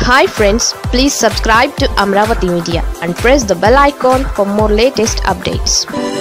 hi friends please subscribe to Amaravati media and press the bell icon for more latest updates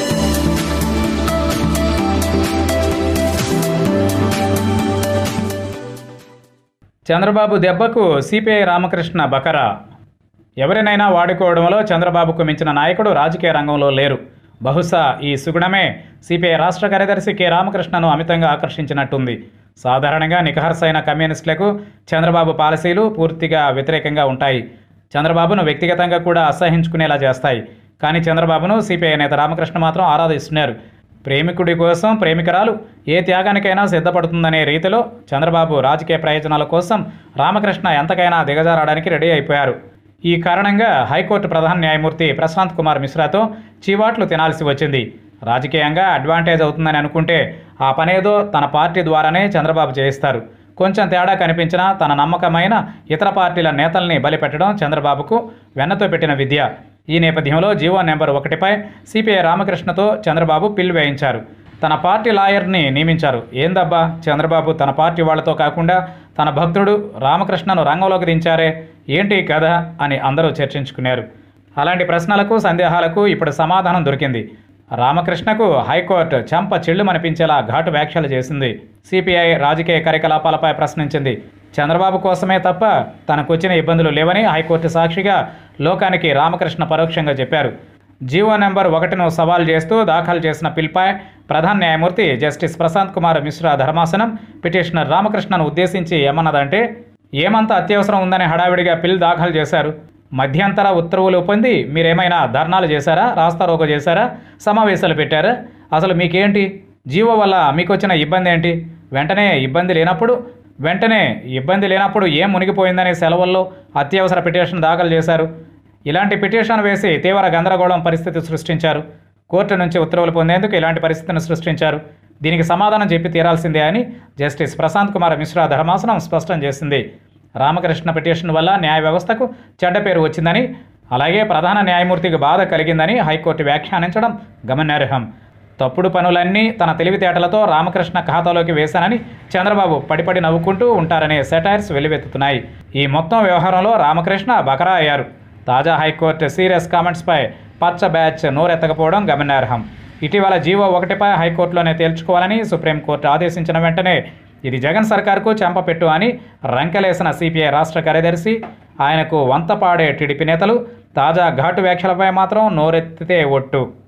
Chandrababu దెబ్బకు CPI Ramakrishna బకరా ఎవరినైనా వాడుకోవడంలో చంద్రబాబుకు మించిన నాయకుడు రాజకీయ రంగంలో లేరు బహుశా ఈ సుగుణమే సిపిఐ రాష్ట్ర కార్యదర్శి కె రామకృష్ణను అమితంగా ఆకర్షించినట్టుంది సాధారణంగా నిఖార్సైన కమ్యూనిస్టులకు చంద్రబాబు పాలసీలు పూర్తిగా వ్యతిరేకంగా ఉంటాయి చంద్రబాబును వ్యక్తిగతంగా కూడా అసహించుకునేలా చేస్తాయి కానీ చంద్రబాబును సిపిఐ నేత రామకృష్ణ మాత్రం ఆరాధిస్తున్నారు ప్రేమికుడి కోసం ప్రేమికురాలు ఏ త్యాగానికైనా సిద్ధపడుతుందనే రీతిలో చంద్రబాబు రాజకీయ ప్రయోజనాల కోసం రామకృష్ణ ఎంతకైనా దిగజారడానికి రెడీ అయిపోయారు ఈ కారణంగా హైకోర్టు ప్రధాన న్యాయమూర్తి ప్రశాంత్ కుమార్ మిశ్రాతో చీవాట్లు తినాల్సి వచ్చింది రాజకీయంగా అడ్వాంటేజ్ అవుతుందని అనుకుంటే ఆ పనేదో తన పార్టీ ద్వారానే చంద్రబాబు చేయిస్తారు కొంచెం తేడా కనిపించినా తన నమ్మకమైన ఇతర పార్టీల నేతల్ని బలిపెట్టడం చంద్రబాబుకు వెన్నతో పెట్టిన విద్య ఈ నేపథ్యంలో జీవో నెంబర్ ఒకటిపై సిపిఐ రామకృష్ణతో చంద్రబాబు పిల్ వేయించారు తన పార్టీ లాయర్ని నియమించారు ఏందబ్బా చంద్రబాబు తన పార్టీ వాళ్లతో కాకుండా తన భక్తుడు రామకృష్ణను రంగంలోకి దించారే ఏంటి ఈ కథ అని అందరూ చర్చించుకున్నారు అలాంటి ప్రశ్నలకు సందేహాలకు ఇప్పుడు సమాధానం దొరికింది రామకృష్ణకు హైకోర్టు చెంప చెల్లుమనిపించేలా ఘాటు వ్యాఖ్యలు చేసింది సిపిఐ రాజకీయ కార్యకలాపాలపై ప్రశ్నించింది చంద్రబాబు కోసమే తప్ప తనకొచ్చిన ఇబ్బందులు లేవని హైకోర్టు సాక్షిగా లోకానికి రామకృష్ణ పరోక్షంగా చెప్పారు జీవో నెంబర్ ఒకటిను సవాల్ చేస్తూ దాఖలు చేసిన పిల్పై ప్రధాన న్యాయమూర్తి జస్టిస్ ప్రశాంత్ కుమార్ మిశ్రా ధర్మాసనం పిటిషనర్ రామకృష్ణను ఉద్దేశించి ఏమన్నదంటే ఏమంత అత్యవసరం ఉందని హడావిడిగా పిల్ దాఖలు చేశారు మధ్యంతర ఉత్తర్వులు పొంది మీరేమైనా ధర్నాలు చేశారా రాస్తారోకో చేశారా సమావేశాలు పెట్టారా అసలు మీకేంటి జీవో వల్ల మీకు వచ్చిన ఇబ్బంది ఏంటి వెంటనే ఇబ్బంది లేనప్పుడు వెంటనే ఇబ్బంది లేనప్పుడు ఏం మునిగిపోయిందనే సెలవుల్లో అత్యవసర పిటిషన్ దాఖలు చేశారు ఇలాంటి పిటిషన్ వేసి తీవ్ర గందరగోళం పరిస్థితి సృష్టించారు కోర్టు నుంచి ఉత్తర్వులు పొందేందుకు ఇలాంటి పరిస్థితిని సృష్టించారు దీనికి సమాధానం చెప్పి తీరాల్సిందే అని జస్టిస్ ప్రశాంత్ కుమార్ మిశ్రా ధర్మాసనం స్పష్టం చేసింది రామకృష్ణ పిటిషన్ వల్ల న్యాయ వ్యవస్థకు చెడ్డ పేరు వచ్చిందని అలాగే ప్రధాన న్యాయమూర్తికి బాధ కలిగిందని హైకోర్టు వ్యాఖ్యానించడం గమనార్హం తప్పుడు పనులన్నీ తన తెలివితేటలతో రామకృష్ణ ఖాతాలోకి వేశానని చంద్రబాబు పడిపడి నవ్వుకుంటూ ఉంటారనే సెటైర్స్ వెల్లువెత్తుతున్నాయి ఈ మొత్తం వ్యవహారంలో రామకృష్ణ బకరా అయ్యారు తాజా హైకోర్టు సీరియస్ కామెంట్స్పై పచ్చ బ్యాచ్ నోరెత్తకపోవడం గమనార్హం ఇటీవల జీవో ఒకటిపై హైకోర్టులోనే తేల్చుకోవాలని సుప్రీంకోర్టు ఆదేశించిన వెంటనే ఇది జగన్ సర్కార్కు చెంపపెట్టు అని రంకెలేసిన సిపిఐ రాష్ట్ర కార్యదర్శి ఆయనకు వంతపాడే టీడీపీ నేతలు తాజా ఘాటు వ్యాఖ్యలపై మాత్రం నోరెత్తితే ఒట్టు